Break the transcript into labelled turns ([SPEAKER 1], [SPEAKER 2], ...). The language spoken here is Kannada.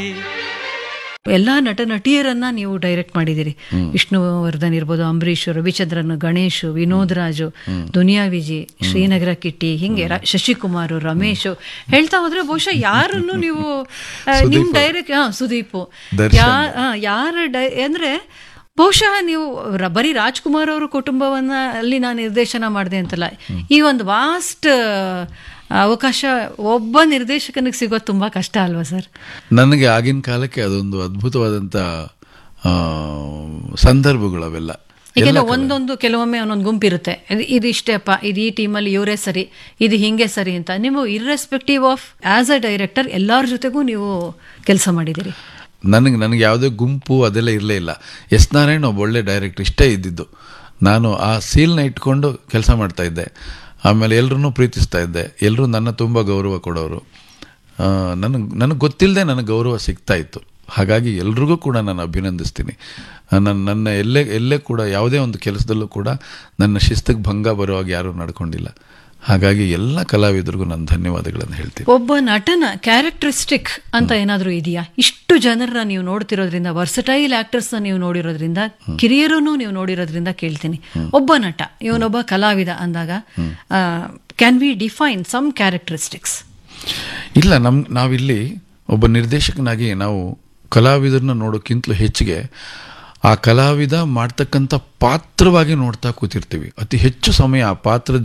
[SPEAKER 1] ಎಲ್ಲಾ ನಟ ನಟಿಯರನ್ನ ನೀವು ಡೈರೆಕ್ಟ್ ಮಾಡಿದಿರಿ ವಿಷ್ಣುವರ್ಧನ್ ಇರ್ಬೋದು ಅಂಬರೀಶ್ ರವಿಚಂದ್ರನ್ ಗಣೇಶ್ ವಿನೋದ್ ರಾಜು ದುನಿಯಾ ವಿಜಿ ಶ್ರೀನಗರ ಕಿಟ್ಟಿ ಹಿಂಗೆ ರ- ಶಶಿಕುಮಾರ್ ರಮೇಶ್ ಹೇಳ್ತಾ ಹೋದ್ರೆ ಬಹುಶಃ ಯಾರನ್ನು ನೀವು ಆ, ನಿಮ್ ಡೈರೆಕ್ಟ್ ಸುದೀಪ್
[SPEAKER 2] ದರ್ಶನ್.
[SPEAKER 1] ಯಾ- ಆ, ಯಾರ ಡೈ ಅಂದ್ರೆ ಬಹುಶಃ ನೀವು ರ- ಬರೀ ರಾಜ್ಕುಮಾರ್ ಅವರ ಕುಟುಂಬವನ್ನ ಅಲ್ಲಿ ನಾನು ನಿರ್ದೇಶನ ಮಾಡಿದೆ ಅಂತಲ್ಲ ಈ ಒಂದು ವಾಸ್ಟ್ ಅವಕಾಶ ಒಬ್ಬ ನಿರ್ದೇಶಕನಿಗೆ ಸಿಗೋದು ತುಂಬಾ ಕಷ್ಟ ಅಲ್ವಾ ಸರ್
[SPEAKER 2] ನನಗೆ ಆಗಿನ ಕಾಲಕ್ಕೆ ಅದೊಂದು ಅದ್ಭುತವಾದಂಥ ಆ, ಸಂದರ್ಭಗಳು ಅವೆಲ್ಲ
[SPEAKER 1] ಯಾಕೆಂದ್ರೆ ಒಂದೊಂದು ಕೆಲವೊಮ್ಮೆ ಒಂದೊಂದು ಗುಂಪಿರುತ್ತೆ ಇದು- ಇದು ಇಷ್ಟೇಪ್ಪ ಇದು ಈ ಟೀಮಲ್ಲಿ ಇವರೇ ಸರಿ ಇದು ಹಿಂಗೆ ಸರಿ ಅಂತ ನೀವು irrespective of as a director ಎಲ್ಲರ ಜೊತೆಗೂ ನೀವು ಕೆಲಸ ಮಾಡಿದ್ದೀರಿ
[SPEAKER 2] ನನಗೆ ನನಗೆ ಯಾವುದೇ ಗುಂಪು ಅದೆಲ್ಲ ಇರಲೇ ಇಲ್ಲ ಎಸ್ ನಾರಾಯಣ್ ಒಬ್ಬ ಒಳ್ಳೆ ಡೈರೆಕ್ಟರ್ ಇಷ್ಟೇ ಇದ್ದಿದ್ದು ನಾನು ಆ ಸೀಲ್ನ ಇಟ್ಕೊಂಡು ಕೆಲಸ ಮಾಡ್ತಾ ಇದ್ದೆ ಆಮೇಲೆ ಎಲ್ಲರನ್ನೂ ಪ್ರೀತಿಸ್ತಾ ಇದ್ದೆ ಎಲ್ಲರೂ ನನ್ನ ತುಂಬ ಗೌರವ ಕೊಡೋರು ನನಗೆ ನನಗೆ ಗೊತ್ತಿಲ್ಲದೆ ನನಗೆ ಗೌರವ ಸಿಗ್ತಾ ಇತ್ತು ಹಾಗಾಗಿ ಎಲ್ರಿಗೂ ಕೂಡ ನಾನು ಅಭಿನಂದಿಸ್ತೀನಿ ನನ್ನ ನನ್ನ ಎಲ್ಲೇ ಎಲ್ಲೇ ಕೂಡ ಯಾವುದೇ ಒಂದು ಕೆಲಸದಲ್ಲೂ ಕೂಡ ನನ್ನ ಶಿಸ್ತಿಗೆ ಭಂಗ ಬರುವಾಗ ಯಾರೂ ನಡ್ಕೊಂಡಿಲ್ಲ ಹಾಗಾಗಿ ಎಲ್ಲ ಕಲಾವಿದರಿಗೂ ನಾನು ಧನ್ಯವಾದಗಳನ್ನು ಹೇಳ್ತೀನಿ
[SPEAKER 1] ಒಬ್ಬ ನಟನ ಕ್ಯಾರೆಕ್ಟರಿಸ್ಟಿಕ್ ಅಂತ ಏನಾದ್ರೂ ಇದೆಯಾ ಇಷ್ಟು ಜನರನ್ನ ನೀವು ನೋಡ್ತಿರೋದ್ರಿಂದ ವರ್ಸಟೈಲ್ ಆಕ್ಟರ್ಸ್ ನೀವು ನೋಡಿರೋದ್ರಿಂದ ಕಿರಿಯರನ್ನು ನೀವು ನೋಡಿರೋದ್ರಿಂದ ಕೇಳ್ತೀನಿ ಒಬ್ಬ ನಟ ಇವನೊಬ್ಬ ಕಲಾವಿದ ಅಂದಾಗ can we define some characteristics
[SPEAKER 2] ಇಲ್ಲ ನಮ್ ನಾವಿಲ್ಲಿ ಒಬ್ಬ ನಿರ್ದೇಶಕನಾಗಿ ನಾವು ಕಲಾವಿದರನ್ನ ನೋಡೋಕ್ಕಿಂತಲೂ ಹೆಚ್ಚಿಗೆ ಆ ಕಲಾವಿದ ಮಾಡ್ತಕ್ಕಂಥ ಪಾತ್ರವಾಗಿ ನೋಡ್ತಾ ಕೂತಿರ್ತೀವಿ ಅತಿ ಹೆಚ್ಚು ಸಮಯ ಆ ಪಾತ್ರದ